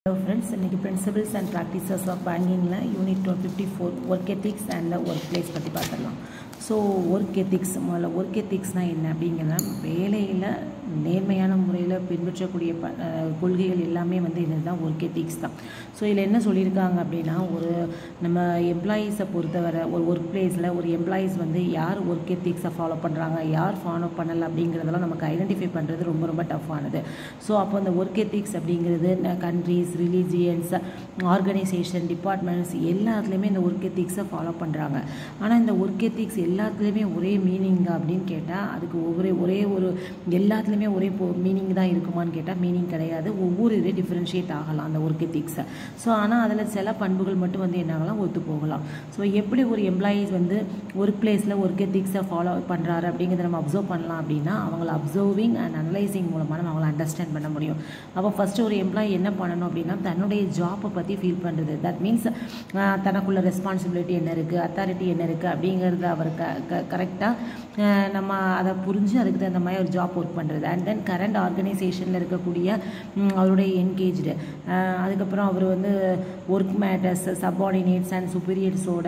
friends இன்றைக்கி principles and practices of பேங்கிங்கில் unit two fifty four work ethics and workplace பற்றி பார்த்துடலாம் so work ethics முதல்ல work எத்திக்ஸ்னால் என்ன அப்படிங்கிற வேலையில் நேர்மையான முறையில் பின்பற்றக்கூடிய ப அஹ் கொள்கைகள் எல்லாமே வந்து இதுதான் ஒர்க் எத்திக்ஸ் தான் ஸோ இதில் என்ன சொல்லியிருக்காங்க அப்படின்னா ஒரு நம்ம எம்ப்ளாயீஸை பொறுத்தவரை ஒரு ஒர்க் பிளேஸில் ஒரு எம்ப்ளாயீஸ் வந்து யார் ஒர்க் எத்திக்ஸை ஃபாலோ பண்ணுறாங்க யார் ஃபாலோ பண்ணலை அப்படிங்கிறதெல்லாம் நமக்கு ஐடென்டிஃபை பண்ணுறது ரொம்ப ரொம்ப டஃப்பானது ஸோ அப்போ அந்த ஒர்க் எத்திக்ஸ் அப்படிங்கிறது கண்ட்ரீஸ் ரிலீஜியன்ஸ் ஆர்கனைசேஷன் டிபார்ட்மெண்ட்ஸ் எல்லாத்துலேயுமே இந்த ஒர்க் எத்திக்ஸை ஃபாலோ பண்ணுறாங்க ஆனால் இந்த ஒர்க் எத்திக்ஸ் எல்லாத்துலேயுமே ஒரே மீனிங்கா அப்படின்னு கேட்டால் அதுக்கு ஒவ்வொரு ஒரே ஒரு எல்லாத்துலேயுமே ஒரே மீனிங் தான் இருக்குமான்னு கேட்டால் மீனிங் கிடையாது ஒவ்வொரு இது டிஃப்ரென்ஷியேட் ஆகலாம் அந்த ஒர்க் எத்திக்ஸை ஸோ ஆனால் அதில் சில பண்புகள் மட்டும் வந்து என்ன ஆகலாம் ஒத்து போகலாம் ஸோ எப்படி ஒரு எம்ப்ளாயீஸ் வந்து ஒர்க் பிளேஸில் ஒர்க் எத்திக்ஸை ஃபாலோ பண்ணுறாரு அப்படிங்கிறத நம்ம அப்சர்வ் பண்ணலாம் அப்படின்னா அவங்கள அப்சர்விங் அண்ட் அனலைசிங் மூலமாக நம்ம அவங்கள அண்டர்ஸ்டாண்ட் பண்ண முடியும் அப்போ ஃபஸ்ட்டு ஒரு எம்ப்ளாயி என்ன பண்ணணும் அப்படின்னா தன்னுடைய ஜாப்பை பற்றி ஃபீல் பண்ணுறது தட் மீன்ஸ் தனக்குள்ள ரெஸ்பான்சிபிலிட்டி என்ன இருக்குது அத்தாரிட்டி என்ன இருக்குது அப்படிங்கிறத அவர் க க கரெக்டாக நம்ம அதை புரிஞ்சு அதுக்கு தகுந்த மாதிரி ஒரு ஜாப் ஒர்க் பண்ணுறது அண்ட் தென் கரண்ட் ஆர்கனைசேஷனில் இருக்கக்கூடிய ம், அவருடைய என்கேஜ்டு அதுக்கப்புறம் அவர் வந்து ஒர்க் மேட்டர்ஸ் சப்பார்டினேட்ஸ் அண்ட் சுப்பீரியர்ஸோட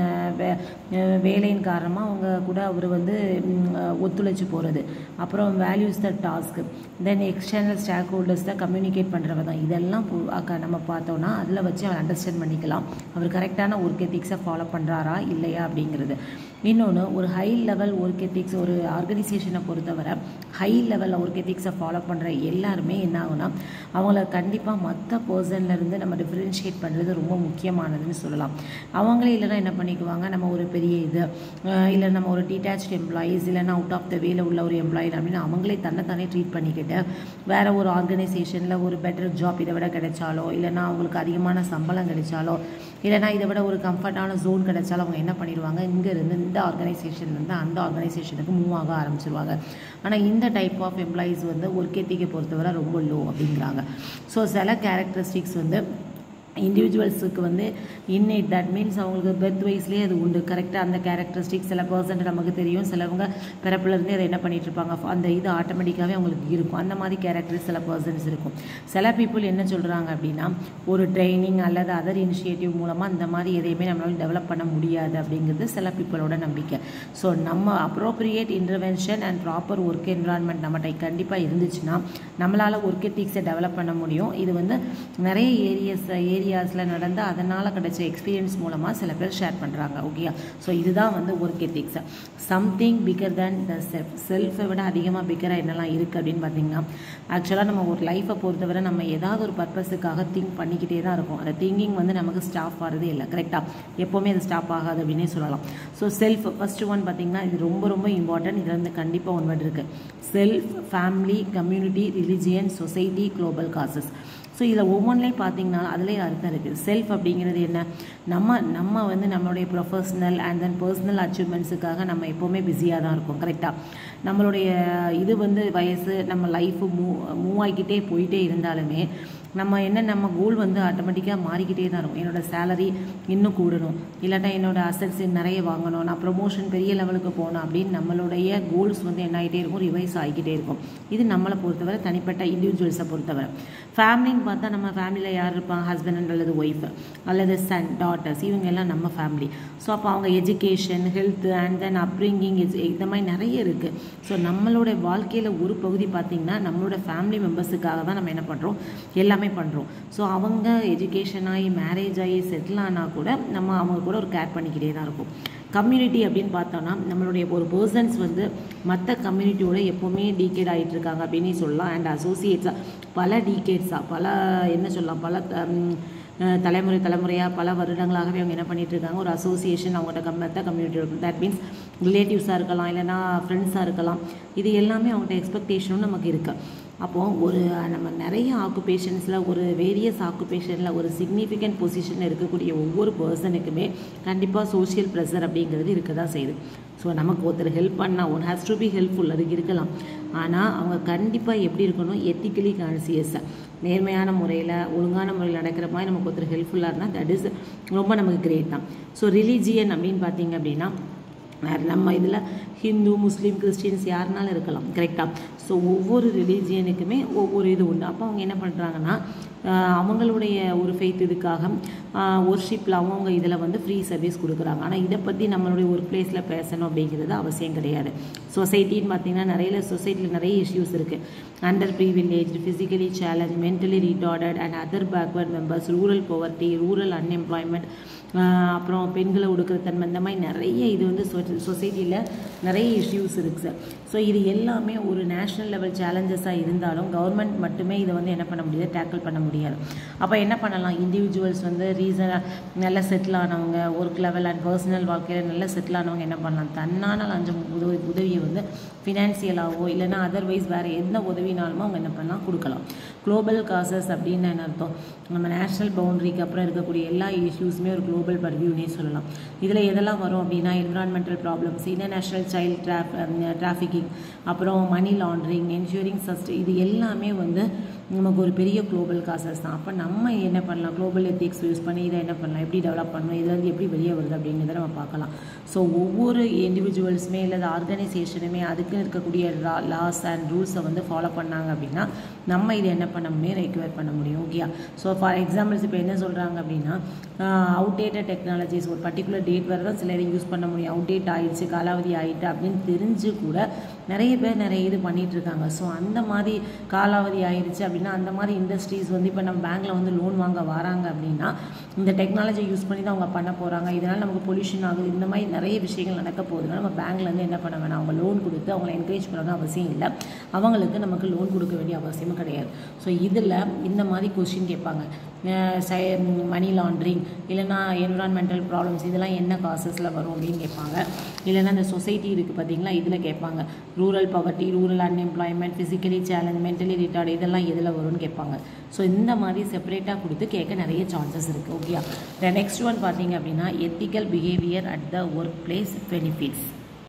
வேலையின் காரணமாக அவங்க கூட அவர் வந்து ம், ஒத்துழைச்சு போகிறது அப்புறம் values the task then external stakeholders தான் கம்யூனிகேட் பண்ணுறவ தான் இதெல்லாம் பு- அக்க- நம்ம பார்த்தோன்னா அதில் வச்சு அவர் அண்டர்ஸ்டாண்ட் பண்ணிக்கலாம் அவர் கரெக்டான ஒர்க் எத்திக்ஸை ஃபாலோ பண்ணுறாரா இல்லையா அப்படிங்கிறது இன்னொன்று ஒரு ஹை லெவல் ஒர்க் எத்திக்ஸ் ஒரு ஆர்கனைசேஷனை பொறுத்தவரை ஹை லெவல் ஒர்க் எத்திக்ஸை ஃபாலோ பண்ணுற எல்லாருமே என்ன ஆகும்னா அவங்கள கண்டிப்பாக மற்ற பர்சன்லேருந்து நம்ம டிஃப்ரென்ஷியேட் பண்ணுறது ரொம்ப முக்கியமானதுன்னு சொல்லலாம் அவங்களே இல்லைன்னா என்ன பண்ணிக்குவாங்க நம்ம ஒரு பெரிய இது அஹ் இல்லை நம்ம ஒரு டிட்டாச்ட் எம்ப்ளாயீஸ் இல்லைன்னா அவுட் ஆஃப் த வேல உள்ள ஒரு எம்ப்ளாயி அப்படின்னு அவங்களே தன்னைத்தானே ட்ரீட் பண்ணிக்கிட்டு வேற ஒரு ஆர்கனைசேஷனில் ஒரு பெட்டர் ஜாப் இதை விட கிடைச்சாலோ இல்லைன்னா அவங்களுக்கு அதிகமான சம்பளம் கிடைச்சாலோ இல்லைன்னா இதை விட ஒரு கம்ஃபர்டான ஜோன் கிடைச்சாலும் அவங்க என்ன பண்ணிடுவாங்க இங்கே இருந்து இந்த ஆர்கனைசேஷன்லேருந்து அந்த ஆர்கனைசேஷனுக்கு மூவ் ஆக ஆரம்பிச்சிருவாங்க ஆனால் இந்த டைப் ஆஃப் எம்ப்ளாயீஸ் வந்து ஒர்க் எத்திக்கை பொறுத்தவரை ரொம்ப லோ அப்படிங்கிறாங்க ஸோ சில கேரக்டரிஸ்டிக்ஸ் வந்து இண்டிவிஜுவல்ஸுக்கு வந்து இன்னேட் தட் மீன்ஸ் அவங்களுக்கு பெர்த் வைஸ்லேயே அது உண்டு கரெக்டாக அந்த கேரக்டரிஸ்டிக் சில பர்சன்ட் நமக்கு தெரியும் சிலவங்க பிறப்புலேருந்தே அதை என்ன பண்ணிட்டு இருப்பாங்க அந்த இது ஆட்டோமேட்டிக்காகவே அவங்களுக்கு இருக்கும் அந்த மாதிரி கேரக்டர்ஸ் சில பர்சன்ஸ் இருக்கும் சில பீப்புள் என்ன சொல்கிறாங்க அப்படின்னா ஒரு ட்ரைனிங் அல்லது அதர் இனிஷியேட்டிவ் மூலமாக இந்த மாதிரி எதையுமே நம்மளால டெவலப் பண்ண முடியாது அப்படிங்கிறது சில பீப்புளோட நம்பிக்கை ஸோ நம்ம appropriate intervention and proper work environment நம்மகிட்ட கண்டிப்பாக இருந்துச்சுன்னா நம்மளால் ஒர்க் எத்திக்ஸை டெவலப் பண்ண முடியும் இது வந்து நிறைய ஏரியாஸ் ஏரியாஸில் நடந்து அதனால் கிடைச்ச எக்ஸ்பீரியன்ஸ் மூலமாக சில பேர் ஷேர் பண்ணுறாங்க ஓகேயா ஸோ இதுதான் வந்து work ethics something bigger than the self செல்ஃபை விட அதிகமாக பிகராக என்னெல்லாம் இருக்குது அப்படின்னு பார்த்தீங்கன்னா ஆக்சுவலாக நம்ம ஒரு லைஃப்பை பொறுத்தவரை நம்ம ஏதாவது ஒரு பர்பஸுக்காக திங்க் பண்ணிக்கிட்டே தான் இருக்கும் அந்த திங்கிங் வந்து நமக்கு ஸ்டாப் ஆகிறதே இல்லை கரெக்டாக எப்போவுமே அது ஸ்டாப் ஆகாது அப்படின்னே சொல்லலாம் ஸோ செல்ஃப் ஃபர்ஸ்ட் ஒன் பார்த்தீங்கன்னா இது ரொம்ப ரொம்ப இம்பார்ட்டன்ட் இதில் வந்து கண்டிப்பாக ஒன் வேர்ட் இருக்குது self family community religion society global causes so இதில் ஒவ்வொன்றிலையும் பார்த்தீங்கன்னா அதுலேயே அர்த்தம் இருக்குது செல்ஃப் அப்படிங்கிறது என்ன நம்ம நம்ம வந்து நம்மளுடைய ப்ரொஃபஷ்னல் அண்ட் தென் பர்சனல் அச்சீவ்மெண்ட்ஸுக்காக நம்ம எப்போவுமே பிஸியாக தான் இருக்கோம் கரெக்டாக நம்மளுடைய இது வந்து வயசு நம்ம லைஃபு மூவ் மூவ் ஆகிக்கிட்டே போயிட்டே இருந்தாலுமே நம்ம என்ன நம்ம கோல் வந்து ஆட்டோமேட்டிக்காக மாறிக்கிட்டே தான் இருக்கும் என்னோட சேலரி இன்னும் கூடணும் இல்லாட்டா என்னோட அசட்ஸ் நிறைய வாங்கணும் நான் ப்ரொமோஷன் பெரிய லெவலுக்கு போகணும் அப்படின்னு நம்மளுடைய கோல்ஸ் வந்து என்ன ஆகிட்டே இருக்கும் ரிவைஸ் ஆகிக்கிட்டே இருக்கும் இது நம்மளை பொறுத்தவரை தனிப்பட்ட இண்டிவிஜுவல்ஸை பொறுத்தவரை ஃபேமிலின்னு பார்த்தா நம்ம ஃபேமிலியில் யார் இருப்பாங்க ஹஸ்பண்ட் அல்லது ஒய்ஃப் அல்லது சன் டாட்டர்ஸ் இவங்க எல்லாம் நம்ம ஃபேமிலி ஸோ அப்போ அவங்க education health and then upbringing இந்த மாதிரி நிறைய இருக்குது ஸோ நம்மளோட வாழ்க்கையில் ஒரு பகுதி பார்த்திங்கன்னா நம்மளோட ஃபேமிலி மெம்பர்ஸுக்காக தான் நம்ம என்ன பண்ணுறோம் எல்லாமே பண்ணுறோம் ஸோ அவங்க எஜுகேஷன் ஆகி மேரேஜ் ஆகி செட்டில் ஆனால் கூட நம்ம அவங்க கூட ஒரு கேர் பண்ணிக்கிட்டே தான் இருக்கும் கம்யூனிட்டி அப்படின்னு பார்த்தோன்னா நம்மளுடைய ஒரு பர்சன்ஸ் வந்து மற்ற கம்யூனிட்டியோட எப்போவுமே டீகேட் ஆகிட்டு இருக்காங்க அப்படின்னு சொல்லலாம் அண்ட் அசோசியேட்ஸாக பல டீகேட்ஸாக பல என்ன சொல்லலாம் பல ஹம், அஹ், தலைமுறை தலைமுறையாக பல வருடங்களாகவே அவங்க என்ன பண்ணிட்டு இருக்காங்க ஒரு அசோசியேஷன் அவங்கள்ட்ட கம் மற்ற கம்யூனிட்டி தட் மீன்ஸ் ரிலேட்டிவ்ஸாக இருக்கலாம் இல்லைன்னா ஃப்ரெண்ட்ஸாக இருக்கலாம் இது எல்லாமே அவங்கள்ட்ட எக்ஸ்பெக்டேஷனும் நமக்கு இருக்குது அப்போது ஒரு நம்ம நிறைய ஆக்குபேஷன்ஸில் ஒரு வேரியஸ் ஆக்குபேஷனில் ஒரு சிக்னிஃபிகண்ட் பொசிஷனில் இருக்கக்கூடிய ஒவ்வொரு பர்சனுக்குமே கண்டிப்பாக சோஷியல் ப்ரெஷர் அப்படிங்கிறது இருக்க தான் செய்யுது ஸோ நமக்கு ஒருத்தர் ஹெல்ப் பண்ணால் one has to be helpful அதுக்கு இருக்கலாம் ஆனால் அவங்க கண்டிப்பாக எப்படி இருக்கணும் எத்திக்கலி கான்சியஸாக நேர்மையான முறையில் ஒழுங்கான முறையில் நடக்கிற மாதிரி நமக்கு ஒருத்தர் ஹெல்ப்ஃபுல்லாக இருந்தால் தட் இஸ் ரொம்ப நமக்கு கிரேட் தான் ஸோ ரிலீஜியன் அப்படின்னு பார்த்தீங்க அப்படின்னா வேறு நம்ம இதில் ஹிந்து முஸ்லீம் கிறிஸ்டின்ஸ் யாருனாலும் இருக்கலாம் கரெக்டாக ஸோ ஒவ்வொரு ரிலீஜியனுக்குமே ஒவ்வொரு இது உண்டு அப்போ அவங்க என்ன பண்ணுறாங்கன்னா ஆஹ் அவங்களுடைய ஒரு ஃபெய்த் இதுக்காக ஒர்ஷிப்பில் அவங்கவுங்க இதில் வந்து ஃப்ரீ சர்வீஸ் கொடுக்குறாங்க ஆனால் இதை பற்றி நம்மளுடைய ஒர்க் பிளேஸில் பேசணும் அப்படிங்கிறது அவசியம் கிடையாது சொசைட்டின்னு பார்த்தீங்கன்னா நிறைய சொசைட்டியில் நிறைய இஷ்யூஸ் இருக்குது under privilege physically challenge mentally retarded and other backward members rural poverty rural unemployment அப்புறம் பெண்களை ஒடுக்கிற தன்மை இந்த மாதிரி நிறைய இது வந்து சொசைட்டியில் நிறைய இஷ்யூஸ் இருக்குது சார் ஸோ இது எல்லாமே ஒரு நேஷ்னல் லெவல் சேலஞ்சஸாக இருந்தாலும் கவர்மெண்ட் மட்டுமே இதை வந்து என்ன பண்ண முடியாது டேக்கிள் பண்ண முடியாது அப்போ என்ன பண்ணலாம் இண்டிவிஜுவல்ஸ் வந்து ரீசனாக நல்லா செட்டில் ஆனவங்க ஒர்க் லெவல் அண்ட் பர்சனல் வாழ்க்கையில் நல்லா செட்டில் ஆனவங்க என்ன பண்ணலாம் தன்னான லஞ்சம் உதவி உதவியை வந்து ஃபினான்சியலாகவோ இல்லைன்னா அதர்வைஸ் வேறு எந்த உதவினாலுமோ அவங்க என்ன பண்ணலாம் கொடுக்கலாம் குளோபல் காசஸ் அப்படின்னு என்ன அர்த்தம் நம்ம நேஷ்னல் பவுண்டரிக்கு அப்புறம் இருக்கக்கூடிய எல்லா இஷ்யூஸுமே ஒரு குளோபல் பர்வியூனே சொல்லலாம் இதில் எதெல்லாம் வரும் அப்படின்னா என்விரான்மெண்டல் ப்ராப்ளம்ஸ் இன்டர்நேஷ்னல் சைல்ட் ட்ராஃப் டிராஃபிக்கிங் அப்புறம் மணி லாண்ட்ரிங் என்ஷூரிங் சஸ்ட் இது எல்லாமே வந்து நமக்கு ஒரு பெரிய குளோபல் காசஸ் தான் அப்போ நம்ம என்ன பண்ணலாம் குளோபல் எத்திக்ஸ் யூஸ் பண்ணி இதை என்ன பண்ணலாம் எப்படி டெவலப் பண்ணணும் இதுலேருந்து எப்படி வெளியே வருது அப்படிங்கிறத நம்ம பார்க்கலாம் ஸோ ஒவ்வொரு இண்டிவிஜுவல்ஸுமே இல்லை ஆர்கனைசேஷனுமே அதுக்குன்னு இருக்கக்கூடிய லாஸ் அண்ட் ரூல்ஸை வந்து ஃபாலோ பண்ணாங்க அப்படின்னா நம்ம இதை என்ன பண்ண முடியும் ரெக்வயர் பண்ண முடியும் ஓகே ஸோ ஃபார் எக்ஸாம்பிள்ஸ் இப்போ என்ன சொல்கிறாங்க அப்படின்னா அவுடேட்டட் டெக்னாலஜிஸ் ஒரு பர்டிகுலர் டேட் வரை தான் சிலர் யூஸ் பண்ண முடியும் அவுடேட் ஆயிடுச்சு காலாவதி ஆயிட்டு அப்படின்னு தெரிஞ்சு கூட நிறைய பேர் நிறைய இது பண்ணிட்டு இருக்காங்க ஸோ அந்த மாதிரி காலாவதி ஆயிடுச்சு அப்படின்னா அந்த மாதிரி இண்டஸ்ட்ரீஸ் வந்து இப்போ நம்ம பேங்க்கில் வந்து லோன் வாங்க வராங்க அப்படின்னா இந்த டெக்னாலஜி யூஸ் பண்ணி தான் அவங்க பண்ண போகிறாங்க இதனால் நமக்கு பொல்யூஷன் ஆகுது இந்த மாதிரி நிறைய விஷயங்கள் நடக்க போகுதுன்னா நம்ம பேங்க்லேருந்து என்ன பண்ண வேணாம் அவங்க லோன் கொடுத்து அவங்கள என்கரேஜ் பண்ணணும் அவசியம் இல்லை அவங்களுக்கு நமக்கு லோன் கொடுக்க வேண்டிய அவசியமும் கிடையாது ஸோ இதில் இந்த மாதிரி கொஸ்டின் கேட்பாங்க மணி லாண்ட்ரிங் இல்லைன்னா என்விரான்மெண்டல் ப்ராப்ளம்ஸ் இதெல்லாம் என்ன காசஸில் வரும் அப்படின்னு கேட்பாங்க இல்லைன்னா இந்த சொசைட்டி இருக்குது பார்த்தீங்களா இதில் கேட்பாங்க rural poverty rural unemployment physically challenge mentally retard இதெல்லாம் எதில் வரும்னு கேட்பாங்க ஸோ இந்த மாதிரி செப்பரேட்டாக கொடுத்து கேட்க நிறைய சான்சஸ் இருக்குது ஓகேயா த நெக்ஸ்ட் ஒன் பார்த்தீங்க அப்படின்னா ethical behaviour at the workplace benefits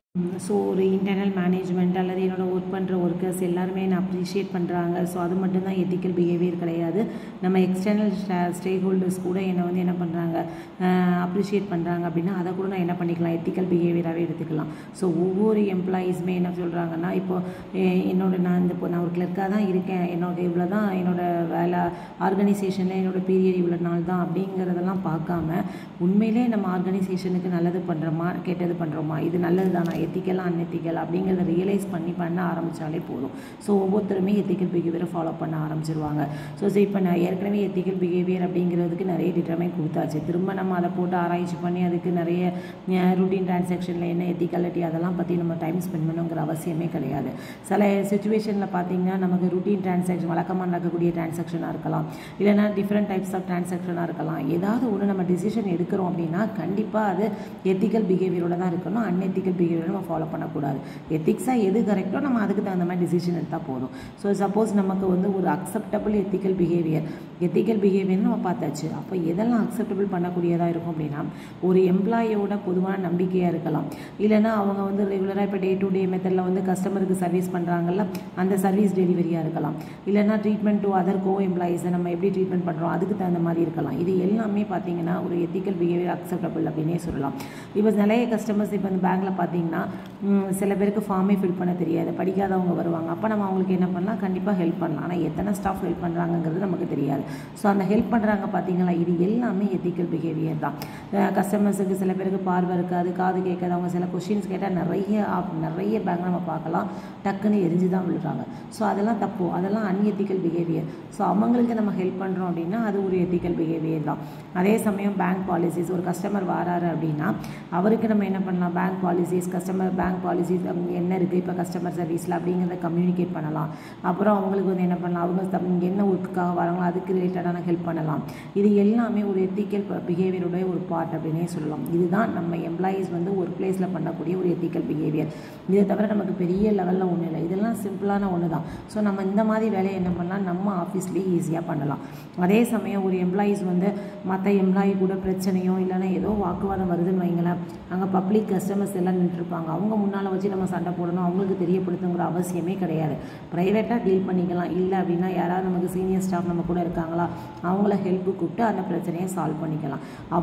so ஒரு இன்டர்னல் மேனேஜ்மெண்ட் அல்லது என்னோட ஒர்க் பண்ணுற ஒர்க்கர்ஸ் எல்லாருமே என்னை அப்ரிஷியேட் பண்ணுறாங்க ஸோ அது மட்டும்தான் எத்திக்கல் பிஹேவியர் கிடையாது நம்ம எக்ஸ்டர்னல் ஸ்டேக் ஹோல்டர்ஸ் கூட என்னை வந்து என்ன பண்ணுறாங்க அப்ரிஷியேட் பண்ணுறாங்க அப்படின்னா அதை கூட நான் என்ன பண்ணிக்கலாம் எத்திக்கல் பிஹேவியராகவே எடுத்துக்கலாம் ஸோ ஒவ்வொரு எம்ப்ளாயீஸுமே என்ன சொல்கிறாங்கன்னா இப்போ எ- என்னோட நான் இந்த இப்போ நான் ஒரு கிளர்க்காக தான் இருக்கேன் என்னோட இவ்வளோ தான் என்னோட வேலை ஆர்கனைசேஷனில் என்னோட பீரியட் இவ்வளோ நாள் தான் அப்படிங்கிறதெல்லாம் பார்க்காம உண்மையிலே நம்ம ஆர்கனைசேஷனுக்கு நல்லது பண்ணுறோமா கெட்டது பண்ணுறோமா இது நல்லது தானா எத்திக்கலா அன்எத்திக்கல் அப்படிங்கிறத ரியலைஸ் பண்ணி பண்ண ஆரம்பித்தாலே போதும் ஸோ ஒவ்வொருத்தருமே எத்திக்கல் பிஹேவியரை ஃபாலோ பண்ண ஆரம்பிச்சிருவாங்க ஸோ ஸோ இப்போ நான் ஏற்கனவே எத்திக்கல் பிஹேவியர் அப்படிங்கிறதுக்கு நிறைய டிட்டர்மைன் கொடுத்தாச்சு திரும்ப நம்ம அதை போட்டு ஆராய்ச்சி பண்ணி அதுக்கு நிறைய ருட்டீன் டிரான்சாக்ஷனில் என்ன எத்திக்காலிட்டி அதெல்லாம் பற்றி நம்ம டைம் ஸ்பெண்ட் பண்ணணுங்கிற அவசியமே கிடையாது சில சுச்சுவேஷனில் பார்த்தீங்கன்னா நமக்கு ருட்டீன் டிரான்சாக்ஷன் வழக்கமாக நடக்கக்கூடிய டிரான்சாக்ஷனாக இருக்கலாம் இல்லைன்னா டிஃப்ரெண்ட் டைப்ஸ் ஆஃப் டிரான்சாக்ஷனாக இருக்கலாம் ஏதாவது ஒன்று நம்ம டிசிஷன் எடுக்கிறோம் அப்படின்னா கண்டிப்பாக அது எத்திக்கல் பிஹேவியரோட தான் இருக்கணும் அன்எத்திக்கல் பிஹேவியரை நம்ம ஃபாலோ பண்ணக்கூடாது எத்திக்ஸாக எது கரெக்டோ நம்ம அதுக்கு தகுந்த மாதிரி டிசிஷன் எடுத்தால் போதும் ஸோ சப்போஸ் நமக்கு வந்து ஒரு அக்செப்டபிள் எத்திக்கல் பிஹேவியர் எத்திக்கல் பிஹேவியர்னு நம்ம பார்த்தாச்சு அப்போ எதெல்லாம் அக்செப்டபிள் பண்ணக்கூடியதாக இருக்கும் அப்படின்னா ஒரு எம்ப்ளாயியோட பொதுவான நம்பிக்கையாக இருக்கலாம் இல்லைன்னா அவங்க வந்து ரெகுலராக இப்போ டே டு டே மெத்தடில் வந்து கஸ்டமருக்கு சர்வீஸ் பண்ணுறாங்கல்ல அந்த சர்வீஸ் டெலிவரியாக இருக்கலாம் இல்லைன்னா ட்ரீட்மெண்ட் டு அதர் கோ எம்ப்ளாயீஸை நம்ம எப்படி ட்ரீட்மெண்ட் பண்ணுறோம் அதுக்கு தகுந்த மாதிரி இருக்கலாம் இது எல்லாமே பார்த்தீங்கன்னா ஒரு எத்திக்கல் பிஹேவியர் அக்செப்டபிள் அப்படின்னே சொல்லலாம் இப்போ நிறைய கஸ்டமர்ஸ் இப்போ இந்த பேங்க்கில் பார்த்தீங்கன்னா ம், சில பேருக்கு ஃபார்மே ஃபில் பண்ண தெரியாது படிக்காதவங்க வருவாங்க அப்போ நம்ம அவங்களுக்கு என்ன பண்ணலாம் கண்டிப்பாக ஹெல்ப் பண்ணலாம் ஆனால் எத்தனை ஸ்டாஃப் ஹெல்ப் பண்ணுறாங்கங்கிறது நமக்கு தெரியாது ஸோ அந்த ஹெல்ப் பண்ணுறாங்க பார்த்தீங்களா இது எல்லாமே எத்திக்கல் பிஹேவியர் தான் கஸ்டமர்ஸுக்கு சில பேருக்கு பார்வை இருக்காது காது கேட்காது அவங்க சில கொஷின்ஸ் கேட்டால் நிறைய ஆப்- நிறைய பேங்க் நம்ம பார்க்கலாம் டக்குன்னு எரிஞ்சு தான் விழுறாங்க ஸோ அதெல்லாம் தப்பு அதெல்லாம் அன்எத்திக்கல் பிஹேவியர் ஸோ அவங்களுக்கு நம்ம ஹெல்ப் பண்ணுறோம் அப்படின்னா அது ஒரு எத்திக்கல் பிஹேவியர் தான் அதே சமயம் பேங்க் பாலிசிஸ் ஒரு கஸ்டமர் வராரு அப்படின்னா அவருக்கு நம்ம என்ன பண்ணலாம் bank policies customer bank policies என்ன இருக்குது இப்போ கஸ்டமர் சர்வீஸில் அப்படிங்கிறத கம்யூனிகேட் பண்ணலாம் அப்புறம் அவங்களுக்கு வந்து என்ன பண்ணலாம் அவங்க தம் என்ன ஒர்க்குக்காக வராங்களோ அதுக்கு ரிலேட்டடான ஹெல்ப் பண்ணலாம் இது எல்லாமே ஒரு எத்திக்கல் பிஹேவியருடைய ஒரு பார்ட் அப்படின்னே சொல்லலாம் இதுதான் நம்ம எம்ப்ளாயீஸ் வந்து ஒரு பிளேஸில் பண்ணக்கூடிய ஒரு எத்திக்கல் பிஹேவியர் இதை தவிர நமக்கு பெரிய லெவலில் ஒன்றும் இல்லை இதெல்லாம் சிம்பிளான ஒன்று தான் ஸோ நம்ம இந்த மாதிரி வேலையை என்ன பண்ணலாம் நம்ம ஆஃபீஸ்லேயே ஈஸியாக பண்ணலாம் அதே சமயம் ஒரு எம்ப்ளாயீஸ் வந்து மற்ற எம்ப்ளாயி கூட பிரச்சனையோ இல்லைன்னா ஏதோ வாக்குவாதம் வருதுன்னு வைங்களேன் அங்கே பப்ளிக் கஸ்டமர்ஸ் எல்லாம் நின்றுருப்பாங்க அவங்க முன்னால் வச்சு நம்ம சண்டை போடணும் அவங்களுக்கு தெரியப்படுத்துங்கிற அவசியமே கிடையாது ப்ரைவேட்டாக டீல் பண்ணிக்கலாம் இல்லை அப்படின்னா யாராவது நமக்கு சீனியர் ஸ்டாஃப் நம்ம கூட இருக்காங்களா அவங்கள ஹெல்ப்பு கூப்பிட்டு அந்த பிரச்சனையை சால்வ் பண்ணிக்கலாம் அம்மா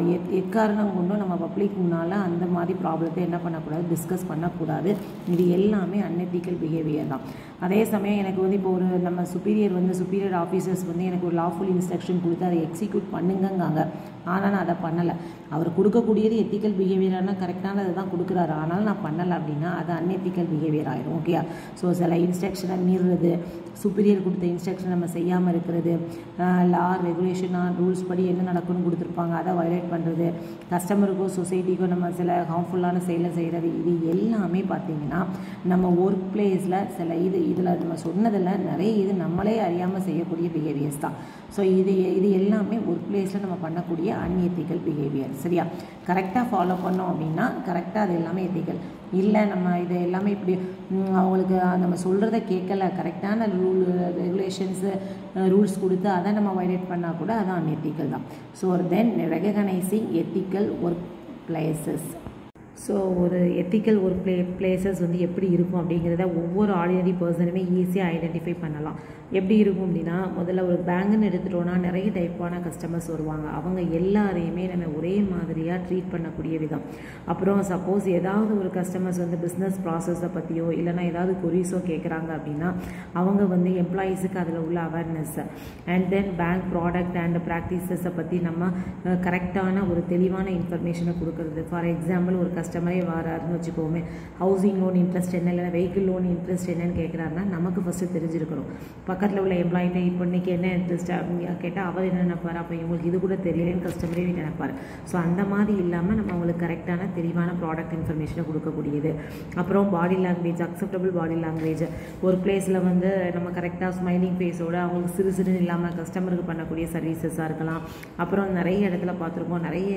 எக் எக்காரணம் கொண்டும் நம்ம பப்ளிக் முன்னால் அந்த மாதிரி ப்ராப்ளத்தை என்ன பண்ணக்கூடாது டிஸ்கஸ் பண்ணக்கூடாது இது எல்லாமே அன்எத்திக்கல் பிஹேவியர் தான் அதே சமயம் எனக்கு வந்து இப்போ ஒரு நம்ம சுப்பீரியர் வந்து சுப்பீரியர் ஆஃபீஸர்ஸ் வந்து எனக்கு ஒரு லாஃபுல் இன்ஸ்ட்ரக்ஷன் கொடுத்து அதை எக்ஸிக்யூட் பண்ணுங்கங்காங்க ஆனால் நான் அதை பண்ணலை அவர் கொடுக்கக்கூடியது எத்திக்கல் பிஹேவியரான கரெக்டானது தான் கொடுக்குறாரு ஆனால் நான் பண்ணலை அப்படின்னா அது அன்எத்திக்கல் பிஹேவியர் ஆயிரும் ஓகேயா ஸோ சில இன்ஸ்ட்ரக்ஷனை மீறுறது சுப்பீரியர் கொடுத்த இன்ஸ்ட்ரக்ஷன் நம்ம செய்யாமல் இருக்கிறது லா ரெகுலேஷனாக ரூல்ஸ் படி என்ன நடக்கும்னு கொடுத்துருப்பாங்க அதை வயலேட் பண்ணுறது கஸ்டமருக்கோ சொசைட்டிக்கோ நம்ம சில ஹார்ம்ஃபுல்லான செயலை செய்கிறது இது எல்லாமே பார்த்திங்கன்னா நம்ம ஒர்க் பிளேஸில் சில இது இதில் நம்ம சொன்னதில் நிறைய இது நம்மளே அறியாமல் செய்யக்கூடிய பிஹேவியர்ஸ் தான் ஸோ இது இது எல்லாமே ஒர்க் பிளேஸில் நம்ம பண்ணக்கூடிய அன்எத்திக்கல் பிஹேவியர் சரியா கரெக்டாக ஃபாலோ பண்ணோம் அப்படின்னா கரெக்டாக அது எல்லாமே எத்திக்கல் இல்லை நம்ம இது எல்லாமே இப்படி ம், அவங்களுக்கு நம்ம சொல்கிறத கேட்கல கரெக்டான ரூல் ரெகுலேஷன்ஸு ரூல்ஸ் கொடுத்து அதை நம்ம வயலேட் பண்ணால் கூட அது அன்எத்திக்கல் தான் so then recognising ethical workplaces so ஒரு எத்திக்கல் ஒரு ப்ளே பிளேசஸ் வந்து எப்படி இருக்கும் அப்படிங்கிறத ஒவ்வொரு ஆர்டினரி பர்சனுமே ஈஸியாக ஐடென்டிஃபை பண்ணலாம் எப்படி இருக்கும் அப்படின்னா முதல்ல ஒரு பேங்குன்னு எடுத்துட்டோன்னா நிறைய டைப்பான கஸ்டமர்ஸ் வருவாங்க அவங்க எல்லாரையுமே நம்ம ஒரே மாதிரியாக ட்ரீட் பண்ணக்கூடிய விதம் அப்புறம் சப்போஸ் ஏதாவது ஒரு கஸ்டமர்ஸ் வந்து பிஸ்னஸ் ப்ராசஸை பற்றியோ இல்லைனா ஏதாவது கொரிஸோ கேட்குறாங்க அப்படின்னா அவங்க வந்து எம்ப்ளாயீஸுக்கு அதில் உள்ள awareness and then bank product and ப்ராக்டிசஸை பற்றி நம்ம கரெக்டான ஒரு தெளிவான இன்ஃபர்மேஷனை கொடுக்கறது ஃபார் எக்ஸாம்பிள் ஒரு கஸ்டமரே வராருன்னு வச்சுக்கோமே ஹவுசிங் லோன் இன்ட்ரெஸ்ட் என்ன இல்லைனா வெஹிக்கிள் லோன் இன்ட்ரெஸ்ட் என்னன்னு கேட்குறாருன்னா நமக்கு ஃபஸ்ட்டு தெரிஞ்சிருக்கணும் பக்கத்தில் உள்ள எம்ப்ளாயிட்ட இப்போ இன்னைக்கு என்ன இன்ட்ரெஸ்ட் கேட்டால் அவர் என்ன நினைப்பார் அப்போ இவங்களுக்கு இது கூட தெரியலன்னு கஸ்டமரே நினைப்பார் ஸோ அந்த மாதிரி இல்லாமல் நம்ம அவங்களுக்கு கரெக்டான தெளிவான ப்ராடக்ட் இன்ஃபர்மேஷனை கொடுக்கக்கூடியது அப்புறம் body language acceptable body language ஒரு பிளேஸில் வந்து நம்ம கரெக்டாக ஸ்மைலிங் ஃபேஸோட அவங்களுக்கு சிறு சிறுன்னு இல்லாமல் கஸ்டமருக்கு பண்ணக்கூடிய சர்வீசஸாக இருக்கலாம் அப்புறம் நிறைய இடத்துல பார்த்துருக்கோம் நிறைய